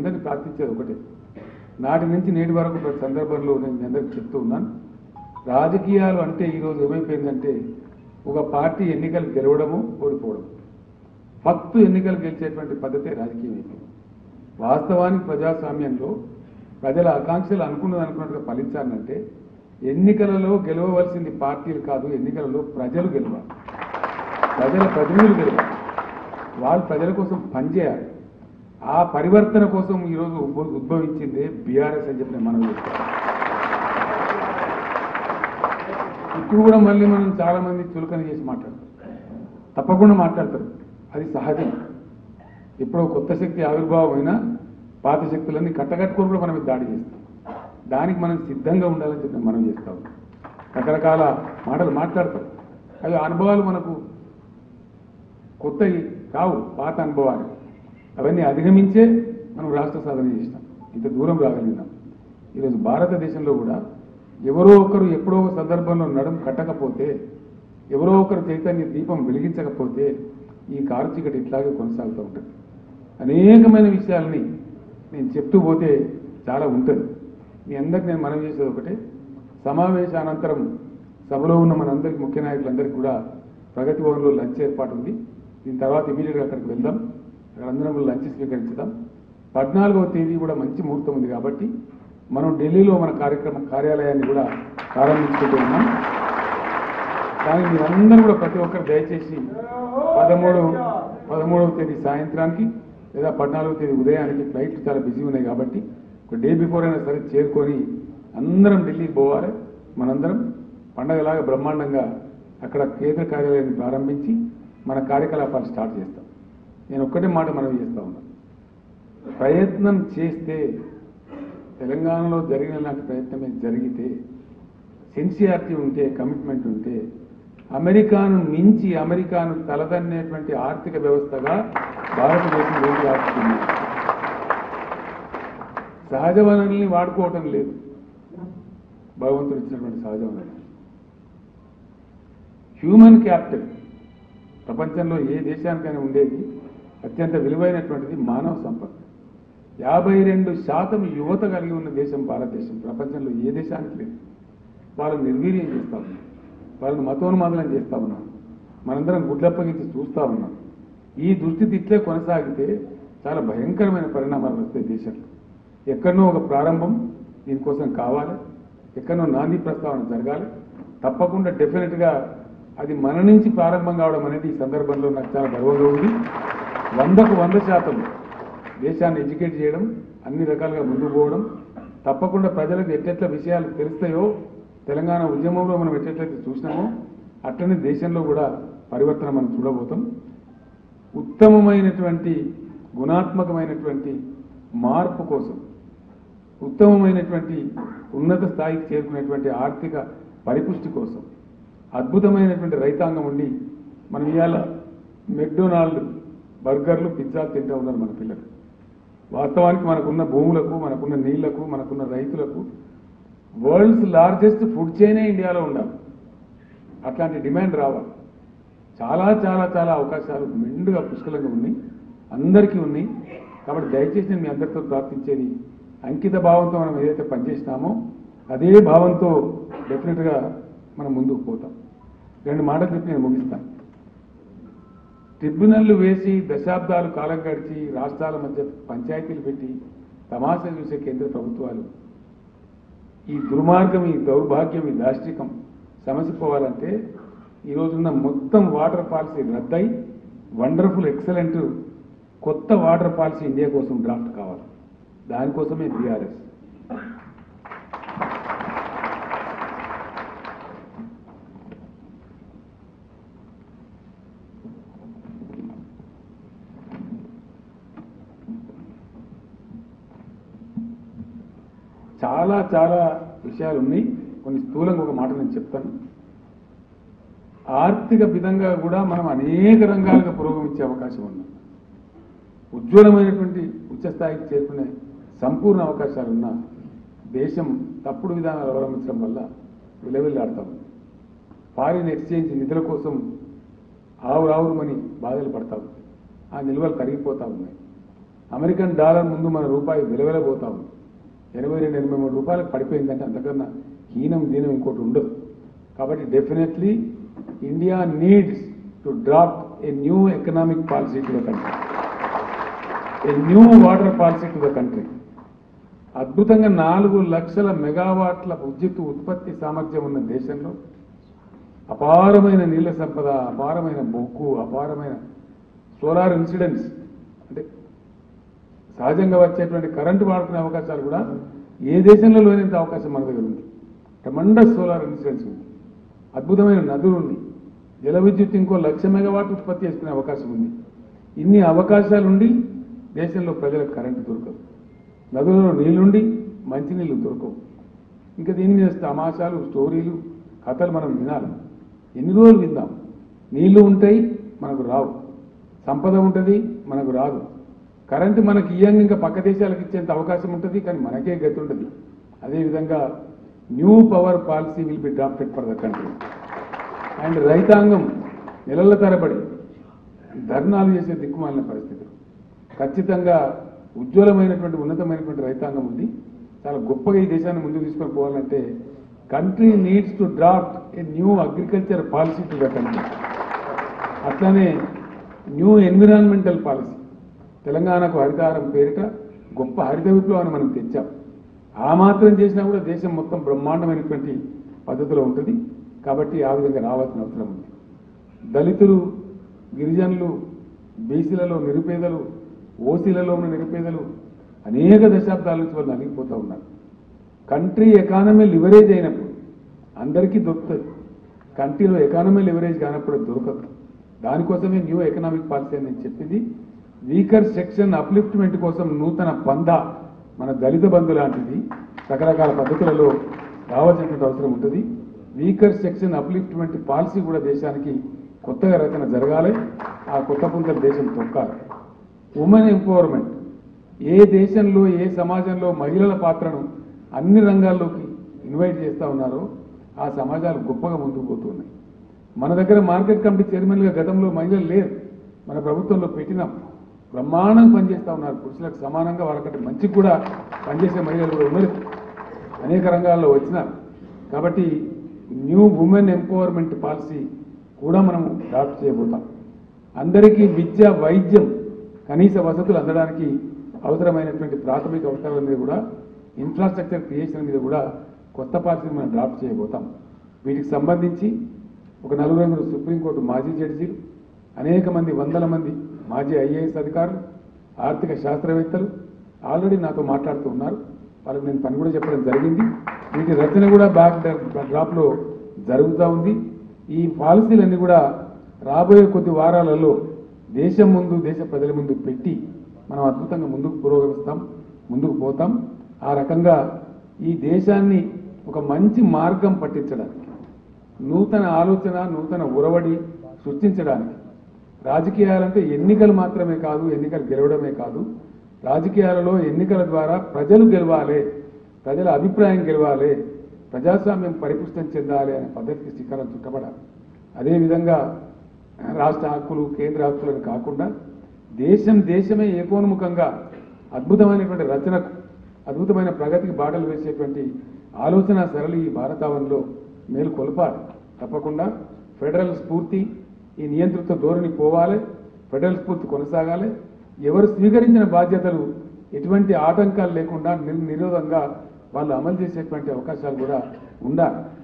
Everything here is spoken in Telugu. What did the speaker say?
అందరినీ ప్రార్థించేది ఒకటే నాటి నుంచి నేటి వరకు ప్రతి సందర్భంలో నేను మీ అందరికీ చెప్తూ ఉన్నాను రాజకీయాలు అంటే ఈరోజు ఏమైపోయిందంటే ఒక పార్టీ ఎన్నికలు గెలవడము ఓడిపోవడం ఫక్తు ఎన్నికలు గెలిచేటువంటి పద్ధతే రాజకీయం అయిపోయింది వాస్తవానికి ప్రజాస్వామ్యంలో ప్రజల ఆకాంక్షలు అనుకున్నది అనుకున్నట్టుగా ఫలించాలంటే ఎన్నికలలో గెలవవలసింది పార్టీలు కాదు ఎన్నికలలో ప్రజలు గెలవాలి ప్రజల ప్రతినిధులు గెలవాలి వాళ్ళు ప్రజల కోసం పనిచేయాలి ఆ పరివర్తన కోసం ఈరోజు ఉద్భ- ఉద్భవించిందే బీఆర్ఎస్ అని చెప్పి నేను మనం చేస్తాను ఇప్పుడు కూడా మళ్ళీ మనం చాలా మంది చులకన చేసి మాట్లాడతారు తప్పకుండా మాట్లాడతారు అది సహజం ఎప్పుడో కొత్త శక్తి ఆవిర్భావం అయినా పాత శక్తులన్నీ కట్టకట్టుకొని కూడా మనం మీద దాడి చేస్తాం దానికి మనం సిద్ధంగా ఉండాలని చెప్పి మనం చేస్తాం రకరకాల మాటలు మాట్లాడతారు అవి అనుభవాలు మనకు కొత్తవి కావు పాత అనుభవాలు అవన్నీ అధిగమించే మనం రాష్ట్ర సాధన చేసినాం ఇంత దూరం రాగలిగినాం ఈరోజు భారతదేశంలో కూడా ఎవరో ఒకరు ఎప్పుడో ఒక సందర్భంలో నడుం కట్టకపోతే ఎవరో ఒకరు చైతన్య దీపం వెలిగించకపోతే ఈ కారు చీకటి ఇట్లాగే కొనసాగుతూ ఉంటుంది అనేకమైన విషయాల్ని నేను చెప్తూ పోతే చాలా ఉంటుంది మీ అందరికి నేను మనం చేసేది ఒకటే సమావేశానంతరం సభలో ఉన్న మనందరికి ముఖ్య నాయకులందరికీ కూడా ప్రగతి భవన్లో లంచ్ ఏర్పాటు ఉంది దీని తర్వాత ఇమీడియట్గా అక్కడికి వెళ్దాం అక్కడ అందరం లంచ్ స్వీకరించుదాం పద్నాలుగవ తేదీ కూడా మంచి ముహూర్తం ఉంది కాబట్టి మనం ఢిల్లీలో మన కార్యక్రమ కార్యాలయాన్ని కూడా ప్రారంభించుకుంటూ ఉన్నాం కానీ మీరందరూ కూడా ప్రతి ఒక్కరు దయచేసి పదమూడు పదమూడవ తేదీ సాయంత్రానికి లేదా పద్నాలుగవ తేదీ ఉదయానికి ఫ్లైట్లు చాలా బిజీ ఉన్నాయి కాబట్టి ఒక డే బిఫోర్ అయినా సరే చేరుకొని అందరం ఢిల్లీకి పోవాలి మనందరం పండగలాగా బ్రహ్మాండంగా అక్కడ కేంద్ర కార్యాలయాన్ని ప్రారంభించి మన కార్యకలాపాలు స్టార్ట్ చేస్తాం నేను ఒక్కటే మాట మనవి చేస్తా ఉన్నాను ప్రయత్నం చేస్తే తెలంగాణలో జరిగిన లాంటి ప్రయత్నమే జరిగితే సిన్సియారిటీ ఉంటే కమిట్మెంట్ ఉంటే అమెరికాను మించి అమెరికాను తలదన్నేటువంటి ఆర్థిక వ్యవస్థగా భారతదేశం రోజు ఆడుతుంది సహజ వనరుల్ని వాడుకోవటం లేదు భగవంతుడు ఇచ్చినటువంటి సహజ వనరులు హ్యూమన్ క్యాపిటల్ ప్రపంచంలో ఏ దేశానికైనా ఉండేది అత్యంత విలువైనటువంటిది మానవ సంపద యాభై రెండు శాతం యువత కలిగి ఉన్న దేశం భారతదేశం ప్రపంచంలో ఏ దేశానికి లేదు వాళ్ళని నిర్వీర్యం చేస్తా ఉన్నాం వాళ్ళని మతోన్మాదనం చేస్తా ఉన్నాం మనందరం గుడ్లప్పగించి చూస్తా ఉన్నాం ఈ దుస్థితి ఇట్లే కొనసాగితే చాలా భయంకరమైన పరిణామాలు వస్తాయి దేశంలో ఎక్కడనో ఒక ప్రారంభం దీనికోసం కావాలి ఎక్కడనో నాంది ప్రస్తావన జరగాలి తప్పకుండా డెఫినెట్గా అది మన నుంచి ప్రారంభం కావడం అనేది ఈ సందర్భంలో నాకు చాలా గర్వంగా ఉంది వందకు వంద శాతం దేశాన్ని ఎడ్యుకేట్ చేయడం అన్ని రకాలుగా ముందుకు పోవడం తప్పకుండా ప్రజలకు ఎట్టెట్ల విషయాలు తెలుస్తాయో తెలంగాణ ఉద్యమంలో మనం ఎట్టెట్లయితే చూసినామో అట్లనే దేశంలో కూడా పరివర్తన మనం చూడబోతాం ఉత్తమమైనటువంటి గుణాత్మకమైనటువంటి మార్పు కోసం ఉత్తమమైనటువంటి ఉన్నత స్థాయికి చేరుకునేటువంటి ఆర్థిక పరిపుష్టి కోసం అద్భుతమైనటువంటి రైతాంగం ఉండి మనం ఇవాళ మెక్డొనాల్డ్ బర్గర్లు పిజ్జాలు తింటూ ఉన్నారు మన పిల్లలు వాస్తవానికి మనకున్న భూములకు మనకున్న నీళ్లకు మనకున్న రైతులకు వరల్డ్స్ లార్జెస్ట్ ఫుడ్ చైనే ఇండియాలో ఉండాలి అట్లాంటి డిమాండ్ రావాలి చాలా చాలా చాలా అవకాశాలు మెండుగా పుష్కలంగా ఉన్నాయి అందరికీ ఉన్నాయి కాబట్టి దయచేసి నేను మీ అందరితో ప్రార్థించేది అంకిత భావంతో మనం ఏదైతే పనిచేసినామో అదే భావంతో డెఫినెట్గా మనం ముందుకు పోతాం రెండు మాటలు చెప్పి నేను ముగిస్తాను ట్రిబ్యునల్లు వేసి దశాబ్దాలు కాలం గడిచి రాష్ట్రాల మధ్య పంచాయతీలు పెట్టి తమాషా చూసే కేంద్ర ప్రభుత్వాలు ఈ దుర్మార్గం ఈ దౌర్భాగ్యం ఈ దాష్టికం సమసిపోవాలంటే ఈ రోజున్న మొత్తం వాటర్ పాలసీ రద్దయి వండర్ఫుల్ ఎక్సలెంట్ కొత్త వాటర్ పాలసీ ఇండియా కోసం డ్రాఫ్ట్ కావాలి దానికోసమే బీఆర్ఎస్ చాలా చాలా విషయాలు ఉన్నాయి కొన్ని స్థూలంగా ఒక మాట నేను చెప్తాను ఆర్థిక విధంగా కూడా మనం అనేక రంగాలుగా పురోగమించే అవకాశం ఉంది ఉజ్వలమైనటువంటి ఉచ్చస్థాయికి చేరుకునే సంపూర్ణ అవకాశాలు ఉన్న దేశం తప్పుడు విధానాలు అవలంబించడం వల్ల విలవిల్లాడుతా ఉంది ఫారిన్ ఎక్స్చేంజ్ నిధుల కోసం ఆవురావురమని బాధలు పడతా ఉంది ఆ నిల్వలు కరిగిపోతా ఉన్నాయి అమెరికన్ డాలర్ ముందు మన రూపాయి విలువలబోతా ఉంది ఎనభై రెండు ఎనభై మూడు రూపాయలకు పడిపోయిందంటే అంతకన్నా హీనం దీనం ఇంకోటి ఉండదు కాబట్టి definitely India needs to drop a new economic policy to the country a new water policy to the country అద్భుతంగా నాలుగు లక్షల మెగావాట్ల విద్యుత్ ఉత్పత్తి సామర్థ్యం ఉన్న దేశంలో అపారమైన నీళ్ల సంపద అపారమైన బొగ్గు అపారమైన సోలార్ ఇన్సిడెంట్స్ అంటే సహజంగా వచ్చేటువంటి కరెంటు వాడుకునే అవకాశాలు కూడా ఏ దేశంలో లేనంత అవకాశం మన దగ్గర ఉంది ట్రమండస్ సోలార్ ఇన్సిడెంట్స్ ఉంది అద్భుతమైన నదులు ఉంది జల విద్యుత్ ఇంకో లక్ష మెగావాట్ ఉత్పత్తి చేసుకునే అవకాశం ఉంది ఇన్ని అవకాశాలుండి దేశంలో ప్రజలకు కరెంటు దొరకదు నదులలో నీళ్లుండి మంచినీళ్ళు దొరకవు ఇంకా దీని మీద తమాషాలు స్టోరీలు కథలు మనం వినాలి ఎన్ని రోజులు విందాం నీళ్లు ఉంటాయి మనకు రావు సంపద ఉంటుంది మనకు రాదు కరెంటు మనకి ఇయ్యంగా ఇంకా పక్క దేశాలకు ఇచ్చేంత అవకాశం ఉంటుంది కానీ మనకే గతి ఉంటుంది అదేవిధంగా new power policy will be drafted for the country and రైతాంగం నెలల తరబడి ధర్నాలు చేసే దిక్కుమాలిన పరిస్థితులు ఖచ్చితంగా ఉజ్వలమైనటువంటి ఉన్నతమైనటువంటి రైతాంగం ఉంది చాలా గొప్పగా ఈ దేశాన్ని ముందుకు తీసుకొని పోవాలంటే country needs to draft a new agriculture policy to the country అట్లానే న్యూ ఎన్విరాన్మెంటల్ పాలసీ తెలంగాణకు హరితహారం పేరిట గొప్ప హరిత విప్లవాన్ని మనం తెచ్చాం ఆ మాత్రం చేసినా కూడా దేశం మొత్తం బ్రహ్మాండమైనటువంటి పద్ధతిలో ఉంటుంది కాబట్టి ఆ విధంగా రావాల్సిన అవసరం ఉంది దళితులు గిరిజనులు బీసీలలో నిరుపేదలు ఓసీలలో ఉన్న నిరుపేదలు అనేక దశాబ్దాల నుంచి వాళ్ళు నలిగిపోతూ ఉన్నారు కంట్రీ ఎకానమీ లివరేజ్ అయినప్పుడు అందరికీ దొరుకుతుంది కంట్రీలో ఎకానమీ లివరేజ్ కానప్పుడు అది దొరకదు దానికోసమే న్యూ ఎకనామిక్ పాలసీ అని నేను చెప్పింది వీకర్ సెక్షన్ అప్లిఫ్ట్మెంట్ కోసం నూతన పంద మన దళిత బంధు లాంటిది రకరకాల పద్ధతులలో రావాల్సినటువంటి అవసరం ఉంటుంది వీకర్ సెక్షన్ అప్లిఫ్ట్మెంట్ పాలసీ కూడా దేశానికి కొత్తగా రచన జరగాలి ఆ కొత్త పుంతలు దేశం తొక్కాలి ఉమెన్ ఎంపవర్మెంట్ ఏ దేశంలో ఏ సమాజంలో మహిళల పాత్రను అన్ని రంగాల్లోకి ఇన్వైట్ చేస్తూ ఉన్నారో ఆ సమాజాలు గొప్పగా ముందుకు పోతున్నాయి మన దగ్గర మార్కెట్ కమిటీ చైర్మన్గా గతంలో మహిళలు లేరు మన ప్రభుత్వంలో పెట్టినాం బ్రహ్మాండంగా పనిచేస్తూ ఉన్నారు పురుషులకు సమానంగా వాళ్ళకంటే మంచి కూడా పనిచేసే మహిళలు కూడా ఉన్నారు అనేక రంగాల్లో వచ్చినారు కాబట్టి న్యూ ఉమెన్ ఎంపవర్మెంట్ పాలసీ కూడా మనం డ్రాఫ్ట్ చేయబోతాం అందరికీ విద్య వైద్యం కనీస వసతులు అందడానికి అవసరమైనటువంటి ప్రాథమిక అవసరాల మీద కూడా ఇన్ఫ్రాస్ట్రక్చర్ క్రియేషన్ మీద కూడా కొత్త పాలసీని మనం డ్రాఫ్ట్ చేయబోతాం వీటికి సంబంధించి ఒక నలుగురు సుప్రీంకోర్టు మాజీ జడ్జీలు అనేక మంది వందల మంది మాజీ ఐఏఎస్ అధికారులు ఆర్థిక శాస్త్రవేత్తలు ఆల్రెడీ నాతో మాట్లాడుతూ ఉన్నారు వాళ్ళకి నేను పని కూడా చెప్పడం జరిగింది వీటి రచన కూడా బ్యాక్ డ్రాప్లో జరుగుతూ ఉంది ఈ పాలసీలన్నీ కూడా రాబోయే కొద్ది వారాలలో దేశం ముందు దేశ ప్రజల ముందు పెట్టి మనం అద్భుతంగా ముందుకు పురోగమిస్తాం ముందుకు పోతాం ఆ రకంగా ఈ దేశాన్ని ఒక మంచి మార్గం పట్టించడానికి నూతన ఆలోచన నూతన ఉరవడి సృష్టించడానికి రాజకీయాలంటే ఎన్నికలు మాత్రమే కాదు ఎన్నికలు గెలవడమే కాదు రాజకీయాలలో ఎన్నికల ద్వారా ప్రజలు గెలవాలి ప్రజల అభిప్రాయం గెలవాలి ప్రజాస్వామ్యం పరిపుష్టం చెందాలి అనే పద్ధతికి శ్రీకారం చుట్టబడాలి అదేవిధంగా రాష్ట్ర హక్కులు కేంద్ర హక్కులను కాకుండా దేశం దేశమే ఏకోన్ముఖంగా అద్భుతమైనటువంటి రచనకు అద్భుతమైన ప్రగతికి బాటలు వేసేటువంటి ఆలోచన సరళి ఈ భారతావనిలో మేలు కొలపాలి తప్పకుండా ఫెడరల్ స్ఫూర్తి ఈ నియంత్రిత ధోరణి పోవాలి ఫెడరల్ స్ఫూర్తి కొనసాగాలి ఎవరు స్వీకరించిన బాధ్యతలు ఎటువంటి ఆటంకాలు లేకుండా నిర్ నిరోధంగా వాళ్ళు అమలు చేసేటువంటి అవకాశాలు కూడా ఉండాలి